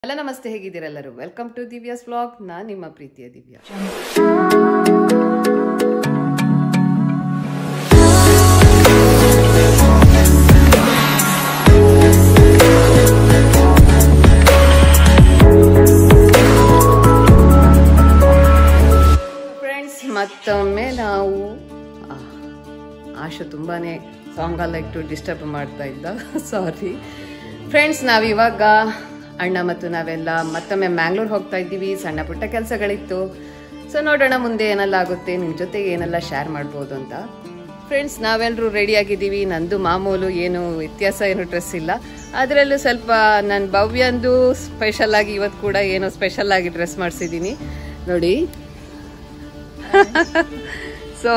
Hello ನಮಸ್ತೆ ಹೇಗಿದ್ದೀರೆಲ್ಲರೂ welcome to Divya's vlog ನಾನು ನಿಮ್ಮ ಪ್ರೀತಿಯ ದಿವ್ಯಾ ಫ್ರೆಂಡ್ಸ್ ಮತ್ತೊಮ್ಮೆ ನಾವು ಆ, ಆಶು ತುಂಬಾನೇ ಸಾಂಗ್ ಎಲ್ಲ ಇಟ್ಟು ಡಿಸ್ಟರ್ಬ್ ಮಾಡ್ತಾ ಇದ್ದ ಸಾರಿ ಫ್ರೆಂಡ್ಸ್ ನಾವಿವಾಗ ಅಣ್ಣ ಮತ್ತು ನಾವೆಲ್ಲ ಮತ್ತೊಮ್ಮೆ ಮ್ಯಾಂಗ್ಳೂರ್ ಹೋಗ್ತಾ ಇದ್ದೀವಿ ಸಣ್ಣ ಪುಟ್ಟ ಕೆಲಸಗಳಿತ್ತು ಸೊ ನೋಡೋಣ ಮುಂದೆ ಏನೆಲ್ಲ ಆಗುತ್ತೆ ನಿಮ್ಮ ಜೊತೆಗೆ ಏನೆಲ್ಲ ಶೇರ್ ಮಾಡ್ಬೋದು ಅಂತ ಫ್ರೆಂಡ್ಸ್ ನಾವೆಲ್ಲರೂ ರೆಡಿ ಆಗಿದ್ದೀವಿ ನಂದು ಮಾಮೂಲು ಏನು ವ್ಯತ್ಯಾಸ ಏನು ಡ್ರೆಸ್ ಇಲ್ಲ ಅದರಲ್ಲೂ ಸ್ವಲ್ಪ ನನ್ನ ಭವ್ಯಂದು ಸ್ಪೆಷಲ್ ಆಗಿ ಇವತ್ತು ಕೂಡ ಏನೋ ಸ್ಪೆಷಲ್ ಆಗಿ ಡ್ರೆಸ್ ಮಾಡಿಸಿದ್ದೀನಿ ನೋಡಿ ಸೊ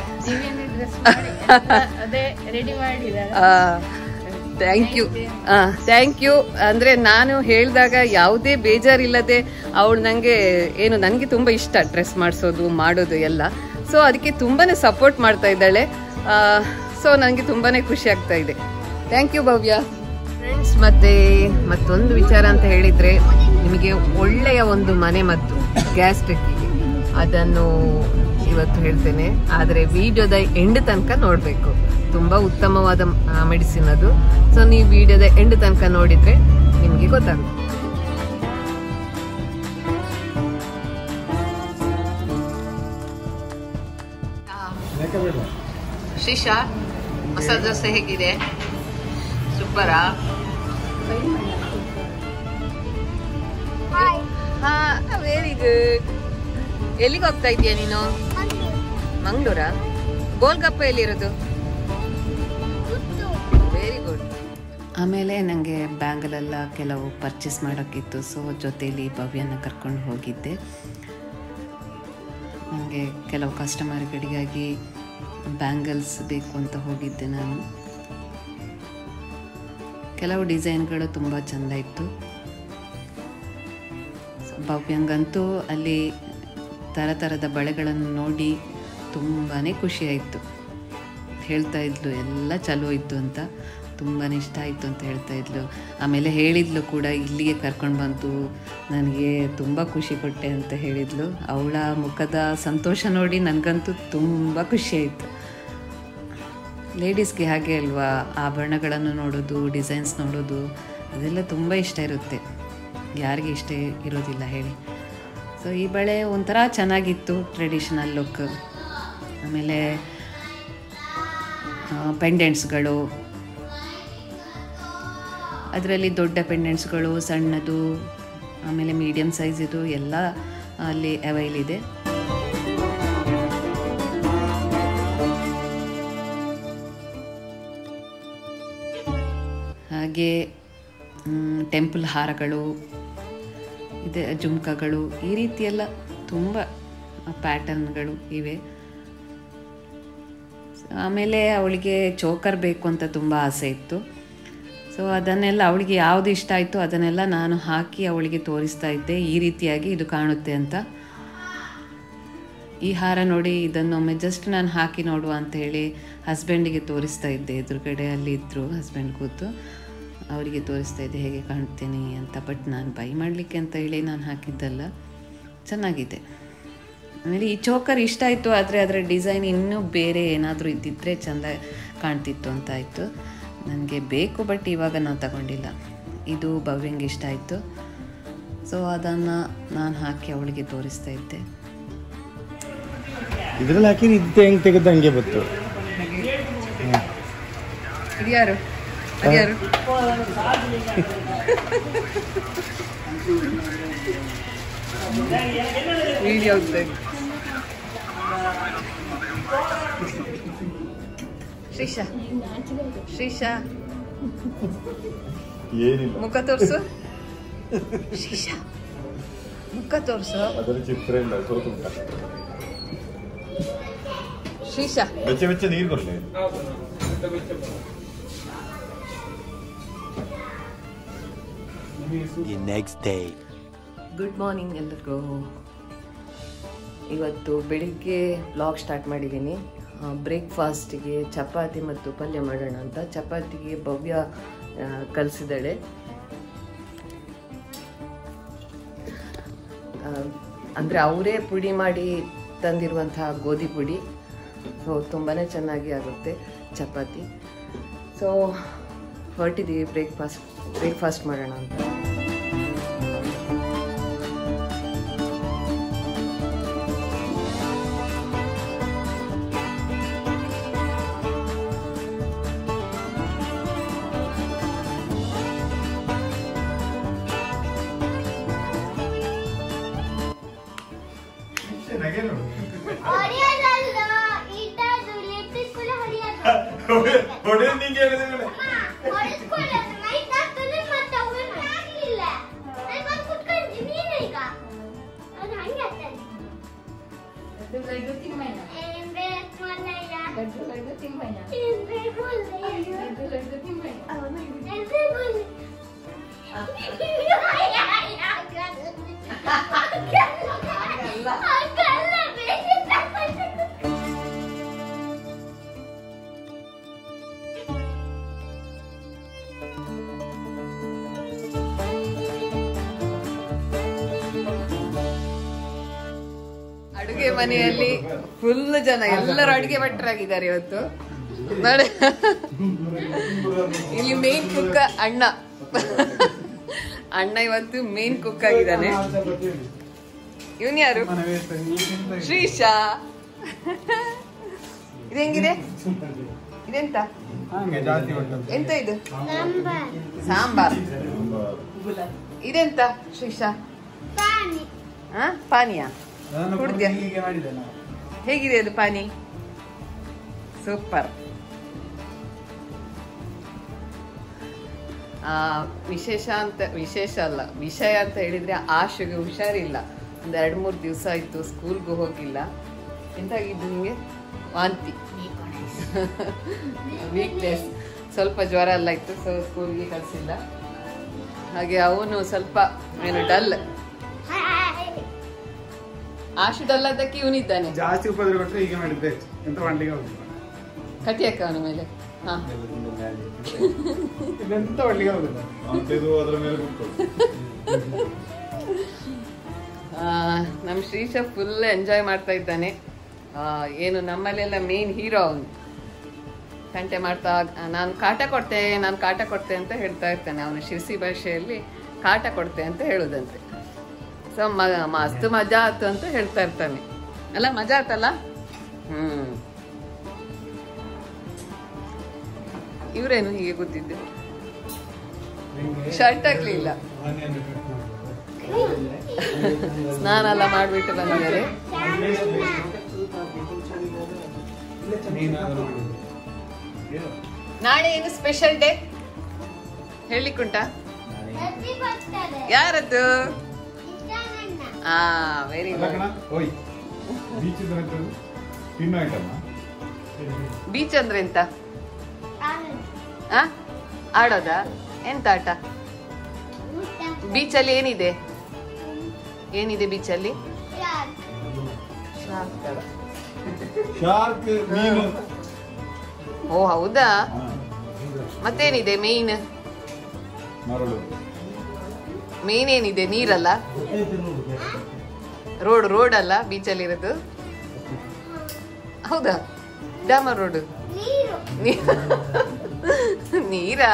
ಅದೇ ರೆಡಿ ಮಾಡಿದ್ದಾರೆ ಥ್ಯಾಂಕ್ ಯು ಥ್ಯಾಂಕ್ ಯು ಅಂದ್ರೆ ನಾನು ಹೇಳಿದಾಗ ಯಾವುದೇ ಬೇಜಾರಿಲ್ಲದೆ ಅವಳು ನನಗೆ ಏನು ನನಗೆ ತುಂಬ ಇಷ್ಟ ಡ್ರೆಸ್ ಮಾಡಿಸೋದು ಮಾಡೋದು ಎಲ್ಲ ಸೊ ಅದಕ್ಕೆ ತುಂಬಾನೇ ಸಪೋರ್ಟ್ ಮಾಡ್ತಾ ಇದ್ದಾಳೆ ಸೊ ನನಗೆ ತುಂಬಾನೇ ಖುಷಿ ಆಗ್ತಾ ಇದೆ ಥ್ಯಾಂಕ್ ಯು ಭವ್ಯ ಫ್ರೆಂಡ್ಸ್ ಮತ್ತೆ ಮತ್ತೊಂದು ವಿಚಾರ ಅಂತ ಹೇಳಿದ್ರೆ ನಿಮಗೆ ಒಳ್ಳೆಯ ಒಂದು ಮನೆ ಮತ್ತು ಗ್ಯಾಸ್ ಟೆಕ್ಕಿಗೆ ಅದನ್ನು ಇವತ್ತು ಹೇಳ್ತೇನೆ ಆದರೆ ವಿಡಿಯೋದ ಎಂಡ್ ತನಕ ನೋಡಬೇಕು ತುಂಬಾ ಉತ್ತಮವಾದ ಮೆಡಿಸಿನ್ ಅದು ಸೊ ನೀವು ವಿಡಿಯೋದ ಎಂಡ್ ತನಕ ನೋಡಿದ್ರೆ ನಿಮಗೆ ಗೊತ್ತಾಗುತ್ತೆ ಶ್ರೀಶಾ ಮಸಾಲೆ ದೋಸೆ ಹೇಗಿದೆ ಸೂಪರಾ ಹಾ ವೆರಿ ಗುಡ್ ಎಲ್ಲಿಗೆ ಹೋಗ್ತಾ ಇದೀಯ ನೀನು ಮಂಗಳೂರ ಗೋಲ್ಗಪ್ಪ ಎಲ್ಲಿರೋದು ವೆರಿ ಗುಡ್ ಆಮೇಲೆ ನನಗೆ ಬ್ಯಾಂಗಲೆಲ್ಲ ಕೆಲವು ಪರ್ಚೇಸ್ ಮಾಡೋಕ್ಕಿತ್ತು ಸೊ ಜೊತೆಯಲ್ಲಿ ಭವ್ಯನ ಕರ್ಕೊಂಡು ಹೋಗಿದ್ದೆ ನನಗೆ ಕೆಲವು ಕಸ್ಟಮರ್ಗಳಿಗಾಗಿ ಬ್ಯಾಂಗಲ್ಸ್ ಬೇಕು ಅಂತ ಹೋಗಿದ್ದೆ ನಾನು ಕೆಲವು ಡಿಸೈನ್ಗಳು ತುಂಬ ಚೆಂದ ಇತ್ತು ಭವ್ಯಂಗಂತೂ ಅಲ್ಲಿ ಥರ ಥರದ ಬಳೆಗಳನ್ನು ನೋಡಿ ತುಂಬಾ ಖುಷಿಯಾಯಿತು ಹೇಳ್ತಾ ಇದ್ಲು ಎಲ್ಲ ಚಲೋ ಇತ್ತು ಅಂತ ತುಂಬಾ ಇಷ್ಟ ಆಯಿತು ಅಂತ ಹೇಳ್ತಾ ಇದ್ಲು ಆಮೇಲೆ ಹೇಳಿದ್ಲು ಕೂಡ ಇಲ್ಲಿಗೆ ಕರ್ಕೊಂಡು ಬಂತು ನನಗೆ ತುಂಬ ಖುಷಿ ಕೊಟ್ಟೆ ಅಂತ ಹೇಳಿದ್ಲು ಅವಳ ಮುಖದ ಸಂತೋಷ ನೋಡಿ ನನಗಂತೂ ತುಂಬ ಖುಷಿ ಆಯಿತು ಲೇಡೀಸ್ಗೆ ಹಾಗೆ ಅಲ್ವಾ ಆಭರಣಗಳನ್ನು ನೋಡೋದು ಡಿಸೈನ್ಸ್ ನೋಡೋದು ಅದೆಲ್ಲ ತುಂಬ ಇಷ್ಟ ಇರುತ್ತೆ ಯಾರಿಗೆ ಇಷ್ಟ ಇರೋದಿಲ್ಲ ಹೇಳಿ ಸೊ ಈ ಬಳೆ ಒಂಥರ ಚೆನ್ನಾಗಿತ್ತು ಟ್ರೆಡಿಷನಲ್ ಲುಕ್ ಆಮೇಲೆ ಪೆಂಡೆಂಟ್ಸ್ಗಳು ಅದರಲ್ಲಿ ದೊಡ್ಡ ಪೆಂಡೆಂಟ್ಸ್ಗಳು ಸಣ್ಣದು ಆಮೇಲೆ ಮೀಡಿಯಮ್ ಸೈಜಿದು ಎಲ್ಲ ಅಲ್ಲಿ ಅವೈಲ್ ಇದೆ ಹಾಗೆ ಟೆಂಪಲ್ ಹಾರಗಳು ಇದೆ ಜುಮ್ಕಗಳು ಈ ರೀತಿಯೆಲ್ಲ ತುಂಬ ಪ್ಯಾಟರ್ನ್ಗಳು ಇವೆ ಆಮೇಲೆ ಅವಳಿಗೆ ಚೋಕರ್ ಬೇಕು ಅಂತ ತುಂಬ ಆಸೆ ಇತ್ತು ಸೊ ಅದನ್ನೆಲ್ಲ ಅವಳಿಗೆ ಯಾವುದು ಇಷ್ಟ ಆಯಿತು ಅದನ್ನೆಲ್ಲ ನಾನು ಹಾಕಿ ಅವಳಿಗೆ ತೋರಿಸ್ತಾ ಇದ್ದೆ ಈ ರೀತಿಯಾಗಿ ಇದು ಕಾಣುತ್ತೆ ಅಂತ ಈ ಹಾರ ನೋಡಿ ಇದನ್ನೊಮ್ಮೆ ಜಸ್ಟ್ ನಾನು ಹಾಕಿ ನೋಡುವ ಅಂತ ಹೇಳಿ ಹಸ್ಬೆಂಡಿಗೆ ತೋರಿಸ್ತಾ ಇದ್ದೆ ಎದುರುಗಡೆ ಅಲ್ಲಿ ಇದ್ದರು ಹಸ್ಬೆಂಡ್ ಕೂತು ಅವರಿಗೆ ತೋರಿಸ್ತಾ ಇದ್ದೆ ಹೇಗೆ ಕಾಣ್ತೇನೆ ಅಂತ ಬಟ್ ನಾನು ಬೈ ಮಾಡಲಿಕ್ಕೆ ಅಂತ ಹೇಳಿ ನಾನು ಹಾಕಿದ್ದಲ್ಲ ಚೆನ್ನಾಗಿದೆ ಆಮೇಲೆ ಈ ಚೋಕರ್ ಇಷ್ಟ ಆಯಿತು ಆದರೆ ಅದರ ಡಿಸೈನ್ ಇನ್ನೂ ಬೇರೆ ಏನಾದರೂ ಇದ್ದಿದ್ದರೆ ಚೆಂದ ಕಾಣ್ತಿತ್ತು ಅಂತ ಆಯಿತು ನನಗೆ ಬೇಕು ಬಟ್ ಇವಾಗ ನಾನು ತಗೊಂಡಿಲ್ಲ ಇದು ಭವ್ಯಂಗೆ ಇಷ್ಟ ಆಯಿತು ಸೊ ಅದನ್ನು ನಾನು ಹಾಕಿ ಅವಳಿಗೆ ತೋರಿಸ್ತಾ ಇದ್ದೆ ಇದ್ರಲ್ಲಿ ಹಾಕಿ ಇದ್ದೆ ಹೆಂಗ್ ತೆಗೆದ ಹಂಗೆ ಬತ್ತು ಇದ್ಯಾರು ಅದ್ಯಾರು ವಿಡಿಯೋ ಶ್ರೀಶಾ ಶ್ರೀಶಾ ಏನಿಲ್ಲ ಮುಖ ತೋರ್ಸು ಶ್ರೀಶಾ ಮುಖ ತೋರ್ಸು ಅದರ ಚಿತ್ರ ಇಲ್ಲ ಸ್ವಲ್ಪ ಉಂಟ ಶ್ರೀಶಾ ಬೆಚ್ಚ ಬೆಚ್ಚ ನೀರು ಕೊಡ್ಲಿ the next day. Good morning ಎಲ್ರಿಗೂ ಇವತ್ತು ಬೆಳಿಗ್ಗೆ ಬ್ಲಾಗ್ ಸ್ಟಾರ್ಟ್ ಮಾಡಿದ್ದೀನಿ ಬ್ರೇಕ್ಫಾಸ್ಟಿಗೆ ಚಪಾತಿ ಮತ್ತು ಪಲ್ಯ ಮಾಡೋಣ ಅಂತ ಚಪಾತಿಗೆ ಭವ್ಯ ಕಲಿಸಿದ್ದಾಳೆ ಆ, ಅಂದ್ರೆ ಅವರೇ ಪುಡಿ ಮಾಡಿ ತಂದಿರುವಂತಹ ಗೋಧಿ ಪುಡಿ ಸೊ ತುಂಬಾ ಚೆನ್ನಾಗಿ ಆಗುತ್ತೆ ಚಪಾತಿ ಸೊ ಹೊರಟಿದ್ದೀವಿ ಬ್ರೇಕ್ಫಾಸ್ಟ್ ಬ್ರೇಕ್ಫಾಸ್ಟ್ ಮಾಡೋಣ ಅಂತ ಹೊಡೆಯೋದಲ್ಲ ಇಟ್ಟದು ಲೆಟ್ಟಿಸ್ಕೊಳ್ಳಿ ಹೊಡೆಯೋದು ಹೊಡೆಯೋದು ನಿಂಗೆ ಹೇಳಿದೆ ಮೇಲೆ. ಹೊಡೆಸ್ಕೊಳ್ಳೋದು ನೈಟ್ ಆಗ್ತದೆ ಮತ್ತೆ ಅವನು ಆಗ್ಲಿಲ್ಲ ನಾನು ಬಂದು ಕುತ್ಕೊಂಡಿದ್ದೀನಿ ನೀನು ಈಗ ಅದು ಹಂಗೆ ಆಗ್ತದೆ ಲಡ್ಡು ಲಡ್ಡು ತಿಮ್ಮಯ್ಯ ಏನ್ ಬೇಕು ಮಲ್ಲಯ್ಯ ಲಡ್ಡು ಲಡ್ಡು ತಿಮ್ಮಯ್ಯ ಏನ್ ಬೇಕು ಮಲ್ಲಯ್ಯ ಲಡ್ಡು ಲಡ್ಡು ತಿಮ್ಮಯ್ಯ ಏನ್ ಬೇಕು ಮಲ್ಲಯ್ಯ ಹಾಗಲ್ಲ ಬೇರೆ ಅಡುಗೆ ಮನೆಯಲ್ಲಿ ಫುಲ್ ಜನ ಎಲ್ಲರೂ ಅಡುಗೆ ಭಟ್ರಾಗಿದ್ದಾರೆ ಇವತ್ತು ನೋಡಿ ಇಲ್ಲಿ ಮೇನ್ ಕುಕ್ಕ ಅಣ್ಣ ಅಣ್ಣ ಇವತ್ತು ಮೇನ್ ಕುಕ್ ಆಗಿದ್ದಾನೆ ಇವನ್ ಯಾರು ಶ್ರೀಶಾ ಇದು ಹೆಂಗಿದೆ ಇದೆಂತ ಹಂಗೆ ಜಾಸ್ತಿ ಉಂಟು ಎಂತ ಇದು ನಂಬರ್ ಸಾಂಬಾರ್ ಇದೆಂತ ಶ್ರೀಶಾ ಪಾನಿ ಹಾ ಪಾನೀಯ ನಾನು ಕುಡ್ದ್ಯಾ? ಹೀಗೆ ಮಾಡಿದೆ ನಾನು. ಹೇಗಿದೆ ಅದು ಪಾನಿ ಸೂಪರ್ ಆ ವಿಶೇಷ ಅಂತ ವಿಶೇಷ ಅಲ್ಲ ವಿಷಯ ಅಂತ ಹೇಳಿದ್ರೆ ಆಶೆಗೆ ಹುಷಾರಿಲ್ಲ ಒಂದು ಎರಡು ಮೂರು ದಿವಸ ಆಯ್ತು ಸ್ಕೂಲ್ಗೂ ಹೋಗಿಲ್ಲ ಎಂತಾಗಿದ್ದು ನಿಮಗೆ ವಾಂತಿ ವೀಕ್ನೆಸ್ ಸ್ವಲ್ಪ ಜ್ವರ ಎಲ್ಲ ಇತ್ತು ಸೊ ಸ್ಕೂಲ್ಗೆ ಕಳಿಸಿಲ್ಲ ಹಾಗೆ ಅವನು ಸ್ವಲ್ಪ ಏನು ಡಲ್ ಆಶು ಡಲ್ ಅದಕ್ಕೆ ಇವನಿದ್ದಾನೆ ಜಾಸ್ತಿ ಉಪದ್ರ ಕೊಟ್ಟರೆ ಹೀಗೆ ಮಾಡಿದ್ದೆ ಎಂತ ಮಂಡಿಗೆ ಹೋಗಿಲ್ಲ ಕಟಿಯಕ್ಕ ಅವನ ಮೇಲೆ ಹಾ ಇದೆಂತ ಒಳ್ಳಿಗೆ ಹೋಗುದಿಲ್ಲ ಅಂತಿದು ಅದ್ರ ಮೇಲೆ ಕೂತ್ಕೊಳ್ಳಿ ಆ, ನಮ್ಮ ಶ್ರೀಶ ಫುಲ್ ಎಂಜಾಯ್ ಮಾಡ್ತಾ ಇದ್ದಾನೆ ಆ, ಏನು ನಮ್ಮಲ್ಲೆಲ್ಲ ಮೇನ್ ಹೀರೋ ಅವನು ತಂಟೆ ಮಾಡ್ತಾ ನಾನು ಕಾಟ ಕೊಡ್ತೆ ನಾನು ಕಾಟ ಕೊಡ್ತೆ ಅಂತ ಹೇಳ್ತಾ ಇರ್ತಾನೆ ಅವನು ಶಿರ್ಸಿ ಭಾಷೆಯಲ್ಲಿ ಕಾಟ ಕೊಡ್ತೆ ಅಂತ ಹೇಳುದಂತೆ ಸೊ ಮಸ್ತ್ ಮಜಾ ಆಯ್ತು ಅಂತ ಹೇಳ್ತಾ ಇರ್ತಾನೆ ಅಲ್ಲ ಮಜಾ ಆತಲ್ಲ ಹ್ಮ್ ಇವರೇನು ಹೀಗೆ ಗೊತ್ತಿದ್ದು ಶರ್ಟ್ ಹಾಕ್ಲಿಲ್ಲ ಸ್ನಾನ ಎಲ್ಲ ಮಾಡ್ಬಿಟ್ಟು ಬಂದಿದ್ದಾರೆ ನಾಳೆ ಏನು ಸ್ಪೆಷಲ್ ಡೇ ಹೇಳಿಕ್ಕುಂಟಾ ಹತ್ತಿ ಬರ್ತದೆ ಯಾರದ್ದು ಇಷ್ಟ ನನ್ನ ಆ ವೆರಿ ಗುಡ್ ಹೋಯ್ ಬೀಚ್ ಇದ್ರೆ ತಿನ್ನೋ ಐಟಮ್ ಬೀಚ್ ಅಂದ್ರೆ ಎಂತ ಆನಂದ್ ಆ ಆಡೋದಾ ಎಂತ ಆಟ ಊಟ ಬೀಚಲ್ಲಿ ಏನಿದೆ ಏನಿದೆ ಬೀಚಲ್ಲಿ ಶಾರ್ಕ್ ಶಾರ್ಕ್ ಮೀನು ಓ ಹೌದಾ ಹಾ, ಮತ್ತೇನಿದೆ ಮೇಯ್ನ್ ಮರಳು ಮೇನ್ ಏನಿದೆ ನೀರಲ್ಲ ರೋಡ್ ರೋಡ್ ಅಲ್ಲ ಬೀಚಲ್ಲಿ ಇರೋದು ಹೌದಾ ಡಾಮರ್ ರೋಡ್ ನೀರು ನೀರಾ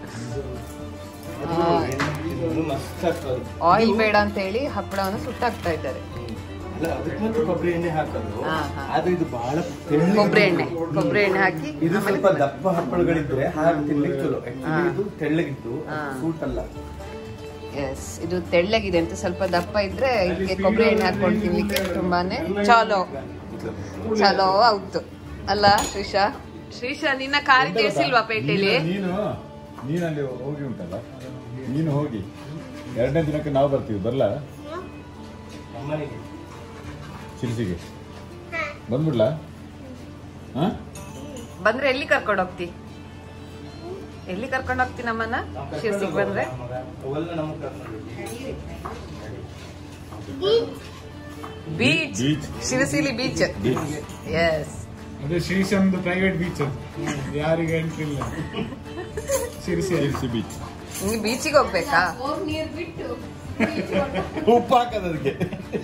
ಆಯಿಲ್ ಬೇಡ ಅಂತ ಹೇಳಿ ಹಪ್ಪಳವನ್ನು ಸುಟ್ಟಾಕ್ತಾ ಇದ್ದಾರೆ ಅಲ್ಲ ಅದಕ್ಕೆ ಮಾತ್ರ ಕೊಬ್ಬರಿ ಎಣ್ಣೆ ಹಾಕೋದು ಹಾ, ಹಾ. ಆದ್ರೆ ಇದು ಬಹಳ ತೆಳ್ಳಗೆ ಕೊಬ್ಬರಿ ಎಣ್ಣೆ ಕೊಬ್ಬರಿ ಎಣ್ಣೆ ಹಾಕಿ ಇದು ಆಮೇಲೆ ಸ್ವಲ್ಪ ದಪ್ಪ ಹಪ್ಪಳಗಳಿದ್ರೆ ಹಾಗೆ ತಿನ್ಲಿಕ್ಕೆ ಚಲೋ ಹಾ. ಆಕ್ಚುಲಿ ಇದು ತೆಳ್ಳಗಿದ್ದು ಹಾ. ಸೂಟ್ ಅಲ್ಲ ಎಸ್ ಇದು ತೆಳ್ಳಗಿದೆ ಅಂತ ಸ್ವಲ್ಪ ದಪ್ಪ ಇದ್ರೆ ಇದಕ್ಕೆ ಕೊಬ್ಬರಿ ಎಣ್ಣೆ ಹಾಕೊಂಡು ತಿನ್ಲಿಕ್ಕೆ ತುಂಬಾನೇ ಚಲೋ ಚಲೋ ಹೌದು ಅಲ್ಲ ಶ್ರೀಶಾ ಶ್ರೀಶಾ ನಿನ್ನ ಕಾರಿ ತಿಳಿಸಿಲ್ವಾ ಪೇಟೆಲಿ ನೀನು ನೀನು ಅಲ್ಲಿ ಹೋಗಿ ಉಂಟಲ್ಲ ನೀನು ಹೋಗಿ ಎರಡನೇ ದಿನಕ್ಕೆ ನಾವು ಬರ್ತೀವಿ ಬರ್ಲಾ ಅಮ್ಮನಿಗೆ ಶಿರ್ಸಿಗೆ ಬಂದ್ಬಿಡ್ಲಾ ಹಾ ಬಂದ್ರೆ ಎಲ್ಲಿ ಕರ್ಕೊಂಡು ಹೋಗ್ತಿ ಎಲ್ಲಿ ಕರ್ಕೊಂಡು ಹೋಗ್ತಿ ನಮ್ಮನ್ನ ಶಿರ್ಸಿಗೆ ಬಂದ್ರೆ ಅವೆಲ್ಲ ನಮಗೆ ಕರ್ಕೊಂಡು ಬೀಚ್ Beach. ಶಿರಸಿಲಿ ಬೀಚ್ ಬೀಚ್ ಎಸ್ ಅದು ಶ್ರೀಶಂದು ಪ್ರೈವೇಟ್ ಬೀಚ್ ಅದು ಯಾರಿಗೆ ಎಂಟ್ರಿ ಇಲ್ಲ ಶಿರ್ಸಿ ಶಿರ್ಸಿ ಬೀಚ್ ನೀ ಬೀಚಿಗೆ ಹೋಗ್ಬೇಕಾ ಹೋಗಿ ನೀರು ಬಿಟ್ಟು ಉಪ್ಪು ಹಾಕದ ಅದಕ್ಕೆ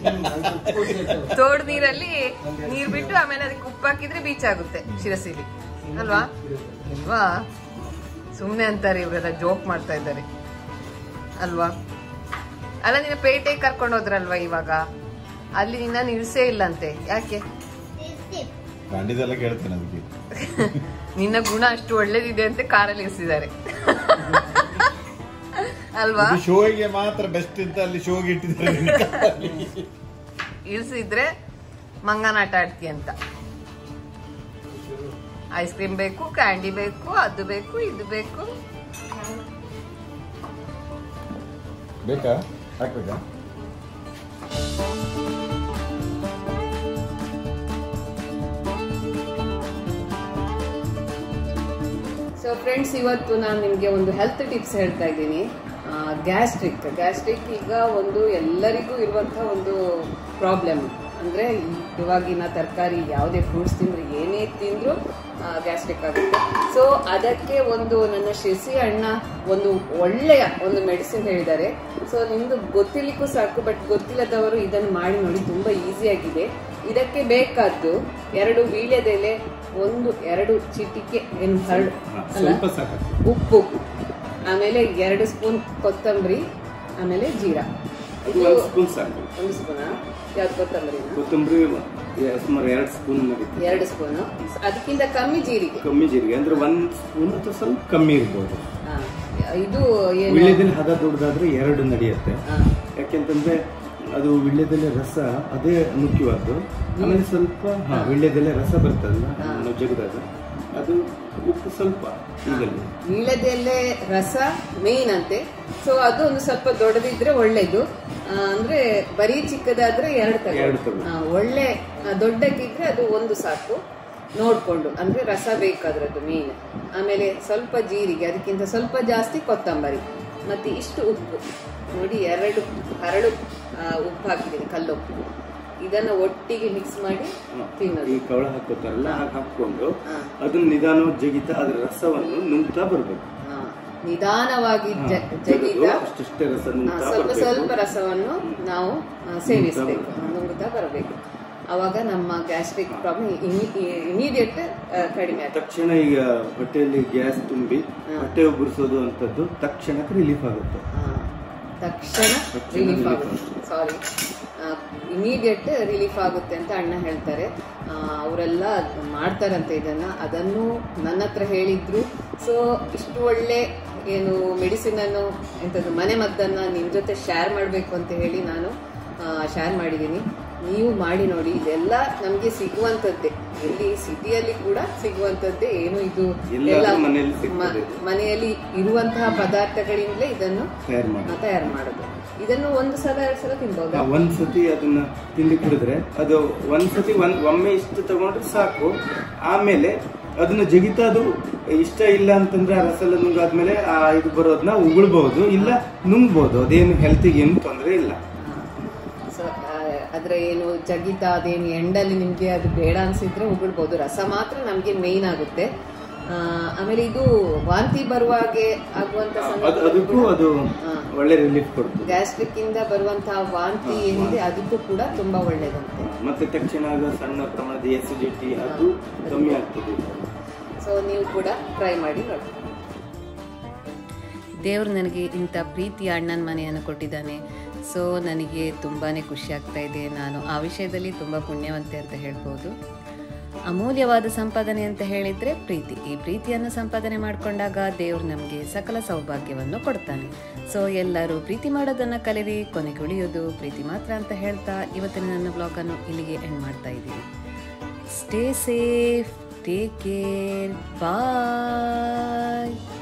ತೋಡ್ ನೀರಲ್ಲಿ ನೀರ್ ಬಿಟ್ಟು ಆಮೇಲೆ ಅದಕ್ಕೆ ಉಪ್ಪು ಹಾಕಿದ್ರೆ ಬೀಚ್ ಆಗುತ್ತೆ ಶಿರಸಿಲಿ ಅಲ್ವಾ ಅಲ್ವಾ ಸುಮ್ನೆ ಅಂತಾರೆ ಇವರೆಲ್ಲ ಜೋಕ್ ಮಾಡ್ತಾ ಇದ್ದಾರೆ ಅಲ್ವಾ ಅಲ್ಲ ನಿನ್ನ ಪೇಟೆಗೆ ಕರ್ಕೊಂಡು ಹೋದ್ರಲ್ವಾ ಇವಾಗ ಅಲ್ಲಿ ನಿನ್ನ ನಿಲ್ಸೇ ಇಲ್ಲಂತೆ ಯಾಕೆ ಖಂಡಿತ ಕೇಳ್ತೇನೆ ಅದಕ್ಕೆ ನಿನ್ನ ಗುಣ ಅಷ್ಟು ಒಳ್ಳೇದಿದೆ ಅಂತ ಕಾರಲ್ಲಿ ಇರಿಸಿದ್ದಾರೆ ಅಲ್ವಾ ಇದು ಶೋಗೆ ಮಾತ್ರ ಬೆಸ್ಟ್ ಅಂತ ಅಲ್ಲಿ ಶೋಗೆ ಇಟ್ಟಿದ್ದಾರೆ ನಿನ್ನ ಕಾರಲ್ಲಿ. ಇಳಿಸಿದ್ರೆ ಮಂಗನಾಟ ಆಡ್ತಿ ಅಂತ ಐಸ್ ಕ್ರೀಮ್ ಬೇಕು ಕ್ಯಾಂಡಿ ಬೇಕು ಅದು ಬೇಕು ಇದು ಬೇಕು ಬೇಕಾ ಹಾಕ್ಬೇಕಾ ಸೊ ಫ್ರೆಂಡ್ಸ್ ಇವತ್ತು ನಾನು ನಿಮಗೆ ಒಂದು ಹೆಲ್ತ್ ಟಿಪ್ಸ್ ಹೇಳ್ತಾ ಇದ್ದೀನಿ ಗ್ಯಾಸ್ಟ್ರಿಕ್ ಗ್ಯಾಸ್ಟ್ರಿಕ್ ಈಗ ಒಂದು ಎಲ್ಲರಿಗೂ ಇರುವಂತಹ ಒಂದು ಪ್ರಾಬ್ಲಮ್ ಅಂದರೆ ಇವಾಗಿನ ತರಕಾರಿ ಯಾವುದೇ ಫ್ರೂಟ್ಸ್ ತಿಂದ್ರೆ ಏನೇ ತಿಂದರೂ ಗ್ಯಾಸ್ಟ್ರಿಕ್ ಆಗುತ್ತೆ ಸೊ ಅದಕ್ಕೆ ಒಂದು ನನ್ನ ಶಶಿ ಅಣ್ಣ ಒಂದು ಒಳ್ಳೆಯ ಒಂದು ಮೆಡಿಸಿನ್ ಹೇಳಿದ್ದಾರೆ ಸೊ ನಿಮ್ದು ಗೊತ್ತಿರ್ಲಿಕ್ಕೂ ಸಾಕು ಬಟ್ ಗೊತ್ತಿಲ್ಲದವರು ಇದನ್ನು ಮಾಡಿ ನೋಡಿ ತುಂಬ ಈಸಿಯಾಗಿದೆ ಇದಕ್ಕೆ ಬೇಕಾದ್ದು ಎರಡು ವೀಳ್ಯದೆಲೆ ಒಂದು ಎರಡು ಚಿಟಿಕೆ ಏನು ಹರಳು ಅಲ್ಲ ಸ್ವಲ್ಪ ಸಾಕು ಉಪ್ಪು ಆಮೇಲೆ ಎರಡು ಸ್ಪೂನ್ ಕೊತ್ತಂಬರಿ ಆಮೇಲೆ ಜೀರಾ ಅದು ಒಂದು ಸ್ಪೂನ್ ಸಾಕು ಒಂದು ಸ್ಪೂನ ಯಾವ್ದು ಕೊತ್ತಂಬರಿನ ಕೊತ್ತಂಬರಿ ಸುಮಾರು ಎರಡು ಸ್ಪೂನ್ ಮರಿತು ಎರಡು ಸ್ಪೂನು ಅದಕ್ಕಿಂತ ಕಮ್ಮಿ ಜೀರಿಗೆ ಕಮ್ಮಿ ಜೀರಿಗೆ ಅಂದ್ರೆ ಒಂದ್ ಸ್ಪೂನ್ ಅಥವಾ ಸ್ವಲ್ಪ ಕಮ್ಮಿ ಇರ್ಬೋದು ಹಾ. ಇದು ಏನು ವಿಳ್ಯದಲ್ಲಿ ಹದ ದೊಡ್ಡದಾದ್ರೆ ಎರಡು ನಡೆಯುತ್ತೆ ಹಾ. ಯಾಕೆಂತಂದ್ರೆ ಅದು ವಿಳ್ಯದೆಲೆ ರಸ ಅದೇ ಮುಖ್ಯವಾದ್ದು ಆಮೇಲೆ ಸ್ವಲ್ಪ ಹಾ ವಿಳ್ಯದೆಲೆ ರಸ ಬರ್ತದಲ್ಲ ಹಾ. ನಾವು ಜಗದಾಗ ಅದು ಉಪ್ಪು ಸ್ವಲ್ಪ ಈಗಲ್ಲಿ ವೀಳ್ಯದೆಲೆ ರಸ ಮೇನ್ ಅಂತೆ ಸೊ ಅದು ಒಂದು ಸ್ವಲ್ಪ ದೊಡ್ಡದಿದ್ರೆ ಒಳ್ಳೇದು ಆ, ಅಂದ್ರೆ ಬರೀ ಚಿಕ್ಕದಾದ್ರೆ ಎರಡು ಎರಡು ತಗೋ ತಗೋ. ಆ, ಒಳ್ಳೆ ಆ, ದೊಡ್ಡಕ್ಕಿದ್ರೆ ಅದು ಒಂದು ಸಾಕು ನೋಡ್ಕೊಂಡು ಅಂದ್ರೆ ರಸ ಬೇಕಾದ್ರದ್ದು ಮೇನ್ ಆಮೇಲೆ ಸ್ವಲ್ಪ ಜೀರಿಗೆ ಅದಕ್ಕಿಂತ ಸ್ವಲ್ಪ ಜಾಸ್ತಿ ಕೊತ್ತಂಬರಿ ಮತ್ತೆ ಇಷ್ಟು ಉಪ್ಪು ನೋಡಿ ಎರಡು ಹರಳು ಆ, ಉಪ್ಪು ಹಾಕಿದ್ದೀನಿ ಕಲ್ಲುಪ್ಪು ಇದನ್ನ ಒಟ್ಟಿಗೆ ಮಿಕ್ಸ್ ಮಾಡಿ ಈ ತಿನ್ನೋದು ಕವಳ ಹಾಕೋತಾರಲ್ಲ ಹಾಗೆ ಹಾಕೊಂಡು ಹಾ. ಅದನ್ನ ನಿಧಾನವಾಗಿ ಜಗಿತಾ ಅದ್ರ ರಸವನ್ನು ನುಂಗ್ತಾ ಬರ್ಬೇಕು ಆ, ನಿಧಾನವಾಗಿ ಹಾ, ಜ- ಜಗದು ಜಗಿತ ಅಷ್ಟಷ್ಟೇ ರಸ ಆ, ನುಂಗ್ತಾ ಸ್ವಲ್ಪ ಸ್ವಲ್ಪ ಬರ್ಬೇಕು ರಸವನ್ನು ನಾವು ಆ, ಸೇವಿಸಬೇಕು ನುಂಗ್ತಾ ನುಂಗುತ್ತಾ ಬರಬೇಕು ಅವಾಗ ನಮ್ಮ ಗ್ಯಾಸ್ಟ್ರಿಕ್ ಪ್ರಾಬ್ಲಮ್ ಇಮಿಡಿಯೇಟ್ ಕಡಿಮೆ ಆಗ್ತದೆ ತಕ್ಷಣ ಈಗ ಹೊಟ್ಟೆಯಲ್ಲಿ ಗ್ಯಾಸ್ ತುಂಬಿ ಹಾ. ಹೊಟ್ಟೆ ಉಬ್ಬರಿಸೋದು ಅಂತದ್ದು ತಕ್ಷಣಕ್ಕೆ ರಿಲೀಫ್ ಆಗುತ್ತೆ ಆ, ತಕ್ಷಣ ತಕ್ಷಣ ರಿಲೀಫ್ relief ಆಗುತ್ತೆ ಸಾರಿ ಇಮಿಡಿಯೇಟ್ ರಿಲೀಫ್ ಆಗುತ್ತೆ ಅಂತ ಅಣ್ಣ ಹೇಳ್ತಾರೆ ಆ, ಅವರೆಲ್ಲ ಮಾಡ್ತಾರಂತೆ ಇದನ್ನ ಅದನ್ನು ನನ್ನ ಹತ್ರ ಹೇಳಿದ್ರು ಸೊ ಇಷ್ಟು ಒಳ್ಳೆ ಏನು ಮೆಡಿಸಿನ್ ಅನ್ನು ಎಂಥದ್ದು ಮನೆ ಮದ್ದನ್ನ ನಿಮ್ ಜೊತೆ ಶೇರ್ ಮಾಡಬೇಕು ಅಂತ ಹೇಳಿ ನಾನು ಶೇರ್ ಮಾಡಿದ್ದೀನಿ ನೀವು ಮಾಡಿ ನೋಡಿ ಇದೆಲ್ಲ ನಮಗೆ ಸಿಗುವಂಥದ್ದೇ ಎಲ್ಲಿ ಸಿಟಿಯಲ್ಲಿ ಕೂಡ ಸಿಗುವಂಥದ್ದೇ ಏನು ಇದು ಎಲ್ಲಾದ್ರೂ ಎಲ್ಲ ಮನೆಯಲ್ಲಿ ಸಿಗ್ತದೆ. ಮ- ಮನೆಯಲ್ಲಿ ಇರುವಂತಹ ಪದಾರ್ಥಗಳಿಂದಲೇ ಇದನ್ನು ತಯಾರು ಮಾಡಿ ಆ, ತಯಾರು ಮಾಡೋದು ಇದನ್ನು ಒಂದು ಸಲ ಎರಡು ಸಲ ತಿನ್ಬಹುದಾ ಒಂದ್ಸತಿ ಅದನ್ನ ತಿಂಡಿ ಕುಡಿದ್ರೆ ಅದು ಒಂದ್ಸತಿ ಒಂದ್ ಒಮ್ಮೆ ಇಷ್ಟು ತಗೊಂಡ್ರೆ ಸಾಕು ಆಮೇಲೆ ಅದನ್ನ ಜಗಿತಾ ಅದು ಇಷ್ಟ ಇಲ್ಲ ಅಂತಂದ್ರೆ ಆ ರಸ ಎಲ್ಲ ನುಂಗಾದ್ಮೇಲೆ ಆ ಇದು ಬರೋದನ್ನ ಉಗುಳ್ಬಹುದು ಇಲ್ಲ ನುಂಗ್ಬಹುದು ಅದೇನು ಹೆಲ್ತಿಗೆ ಏನು ತೊಂದರೆ ಇಲ್ಲ ಸೊ ಅದ್ರ ಏನು ಜಗಿತ ಅದೇನು ಎಂಡಲ್ಲಿ ನಿಮ್ಗೆ ಅದು ಬೇಡ ಅನ್ಸಿದ್ರೆ ಉಗುಳ್ಬೋದು ರಸ ಮಾತ್ರ ನಮ್ಗೆ ಮೇಯ್ನ್ ಆಗುತ್ತೆ ಆ, ಆಮೇಲೆ ಇದು ವಾಂತಿ ಬರುವಾಗೆ ಆಗುವಂತ ಅದು ಅದಕ್ಕೂ ಅದು ಒಳ್ಳೆ ರಿಲೀಫ್ ಕೊಡ್ತದೆ ಗ್ಯಾಸ್ಟ್ರಿಕ್ ಇಂದ ಬರುವಂತಹ ವಾಂತಿ ಏನಿದೆ ಅದಕ್ಕೂ ಕೂಡ ತುಂಬಾ ಒಳ್ಳೇದಂತೆ ಮತ್ತೆ ತಕ್ಷಣ ಆಗ ಸಣ್ಣ ಪ್ರಮಾಣದ ಎಸಿಡಿಟಿ ಅದು ಕಮ್ಮಿ ಆಗ್ತದೆ ಸೊ ನೀವು ಕೂಡ ಟ್ರೈ ಮಾಡಿ ನೋಡಿ ದೇವರು ನನಗೆ ಇಂಥ ಪ್ರೀತಿಯ ಅಣ್ಣನ ಮನೆಯನ್ನು ಕೊಟ್ಟಿದ್ದಾನೆ ಸೊ ನನಗೆ ತುಂಬಾ ಖುಷಿ ಆಗ್ತಾ ಇದೆ ನಾನು ಆ ವಿಷಯದಲ್ಲಿ ತುಂಬ ಪುಣ್ಯವಂತೆ ಅಂತ ಹೇಳ್ಬೋದು ಅಮೂಲ್ಯವಾದ ಸಂಪಾದನೆ ಅಂತ ಹೇಳಿದರೆ ಪ್ರೀತಿ ಈ ಪ್ರೀತಿಯನ್ನು ಸಂಪಾದನೆ ಮಾಡಿಕೊಂಡಾಗ ದೇವರು ನಮಗೆ ಸಕಲ ಸೌಭಾಗ್ಯವನ್ನು ಕೊಡ್ತಾನೆ ಸೊ ಎಲ್ಲರೂ ಪ್ರೀತಿ ಮಾಡೋದನ್ನು ಕಲಿರಿ ಕೊನೆಗೆ ಉಳಿಯೋದು ಪ್ರೀತಿ ಮಾತ್ರ ಅಂತ ಹೇಳ್ತಾ ಇವತ್ತಿನ ನನ್ನ ಬ್ಲಾಗನ್ನು ಇಲ್ಲಿಗೆ ಎಂಡ್ ಮಾಡ್ತಾ ಇದ್ದೀನಿ ಸ್ಟೇ ಸೇಫ್ ಟೇಕ್ ಕೇರ್ ಬಾಯ್